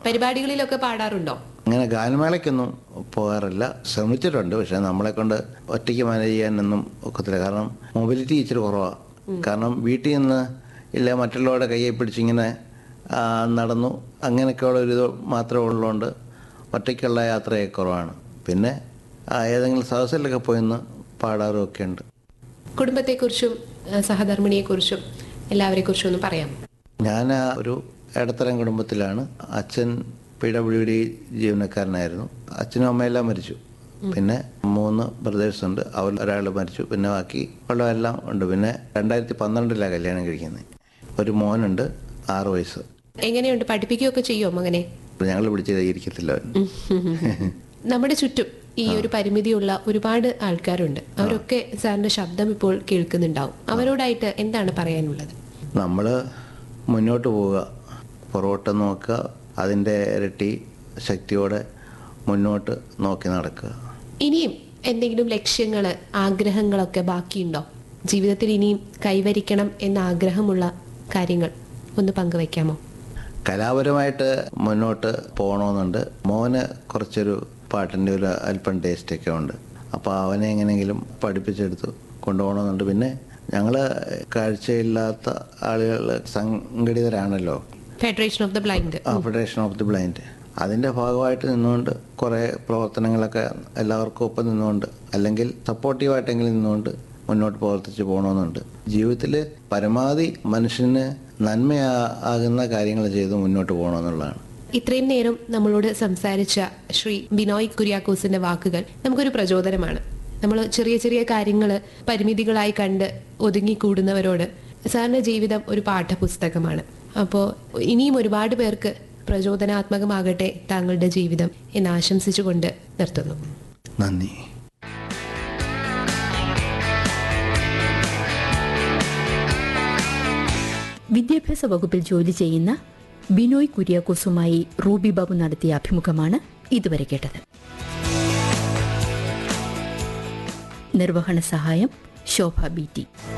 പരിപാടികളിലൊക്കെ പാടാറുണ്ടോ അങ്ങനെ ഗാനമേളയ്ക്കൊന്നും പോകാറില്ല ശ്രമിച്ചിട്ടുണ്ട് പക്ഷെ നമ്മളെ കൊണ്ട് ഒറ്റയ്ക്ക് മാനേജ് ചെയ്യാനൊന്നും ഒക്കത്തില്ല കാരണം മൊബിലിറ്റി ഇച്ചിരി കുറവാണ് കാരണം വീട്ടിൽ നിന്ന് ഇല്ല മറ്റുള്ളവരുടെ കയ്യെ പിടിച്ചിങ്ങനെ ആ, നടന്നു അങ്ങനെയൊക്കെയുള്ള ഒരു ഇത് മാത്രമേ ഉള്ളതുകൊണ്ട് ഒറ്റയ്ക്കുള്ള യാത്രയൊക്കെ കുറവാണ് പിന്നെ ആ, ഏതെങ്കിലും സദസ്സിലൊക്കെ പോയിന്ന് പാടാറും ഒക്കെ ഉണ്ട് കുടുംബത്തെക്കുറിച്ചും ആ, സഹധർമ്മിണിയെക്കുറിച്ചും എല്ലാവരെക്കുറിച്ചും ഒന്ന് പറയാം ഞാൻ ആ ഒരു ഇടത്തരം കുടുംബത്തിലാണ് അച്ഛൻ പി ഡബ്ല്യു ഡി ജീവനക്കാരനായിരുന്നു അച്ഛനും അമ്മയെല്ലാം മരിച്ചു പിന്നെ മൂന്ന് ബ്രദേഴ്സ് ഉണ്ട് അവർ ഒരാൾ മരിച്ചു പിന്നെ ബാക്കി ഉള്ളതെല്ലാം ഉണ്ട് പിന്നെ രണ്ടായിരത്തി പന്ത്രണ്ടിലാണ് കല്യാണം കഴിക്കുന്നത് ഒരു മോനുണ്ട് ആറ് വയസ്സ് എങ്ങനെയുണ്ട് പഠിപ്പിക്കുകയൊക്കെ ചെയ്യുമോ മകനെ ഞങ്ങൾ പിടിച്ച് ഇരിക്കത്തില്ല അവൻ. നമ്മുടെ ചുറ്റും ഈ ഒരു പരിമിതിയുള്ള ഒരുപാട് ആൾക്കാരുണ്ട് അവരൊക്കെ സാറിന്റെ ശബ്ദം ഇപ്പോൾ കേൾക്കുന്നുണ്ടാവും അവരോടായിട്ട് എന്താണ് പറയാനുള്ളത് നമ്മൾ മുന്നോട്ട് പോവുക പുറകോട്ട് നോക്കുക അതിൻ്റെ ഇരട്ടി ശക്തിയോടെ മുന്നോട്ട് നോക്കി നടക്കുക ഇനിയും എന്തെങ്കിലും ലക്ഷ്യങ്ങൾ ആഗ്രഹങ്ങളൊക്കെ ബാക്കിയുണ്ടോ ജീവിതത്തിൽ ഇനിയും കൈവരിക്കണം എന്ന ആഗ്രഹമുള്ള കാര്യങ്ങൾ ഒന്ന് പങ്കുവയ്ക്കാമോ കലാപരമായിട്ട് മുന്നോട്ട് പോകണമെന്നുണ്ട് മോന് കുറച്ചൊരു പാട്ടിൻ്റെ ഒരു അല്പം ടേസ്റ്റൊക്കെ ഉണ്ട് അപ്പോൾ അവനെ എങ്ങനെയെങ്കിലും പഠിപ്പിച്ചെടുത്ത് കൊണ്ടുപോകണമെന്നുണ്ട് പിന്നെ ഞങ്ങൾ കാഴ്ചയില്ലാത്ത ആളുകൾ സംഘടിതരാണല്ലോ ഫെഡറേഷൻ ഓഫ് ദ ബ്ലൈൻഡ് ആ ഫെഡറേഷൻ ഓഫ് ദി ബ്ലൈൻഡ് അതിൻ്റെ ഭാഗമായിട്ട് നിന്നുകൊണ്ട് കുറേ പ്രവർത്തനങ്ങളൊക്കെ എല്ലാവർക്കും ഒപ്പം നിന്നുകൊണ്ട് അല്ലെങ്കിൽ സപ്പോർട്ടീവായിട്ടെങ്കിലും നിന്നുകൊണ്ട് മുന്നോട്ട് പ്രവർത്തിച്ച് പോകണമെന്നുണ്ട് ജീവിതത്തിൽ പരമാവധി മനുഷ്യന് നന്മയാ ആകുന്ന കാര്യങ്ങൾ ചെയ്ത് മുന്നോട്ട് പോകണമെന്നുള്ളതാണ് ഇത്രയും നേരം നമ്മളോട് സംസാരിച്ച ശ്രീ ബിനോയ് കുര്യാക്കോസിന്റെ വാക്കുകൾ നമുക്കൊരു പ്രചോദനമാണ് നമ്മൾ ചെറിയ ചെറിയ കാര്യങ്ങൾ പരിമിതികളായി കണ്ട് ഒതുങ്ങിക്കൂടുന്നവരോട് സാറിന്റെ ജീവിതം ഒരു പാഠപുസ്തകമാണ് അപ്പോൾ ഇനിയും ഒരുപാട് പേർക്ക് പ്രചോദനാത്മകമാകട്ടെ താങ്കളുടെ ജീവിതം എന്ന് ആശംസിച്ചുകൊണ്ട് നിർത്തുന്നു നന്ദി വിദ്യാഭ്യാസ വകുപ്പിൽ ജോലി ചെയ്യുന്ന ബിനോയ് കുര്യാക്കോസുമായി റൂബി ബാബു നടത്തിയ അഭിമുഖമാണ് ഇതുവരെ കേട്ടത് നിർവഹണ സഹായം ശോഭ ബി ടി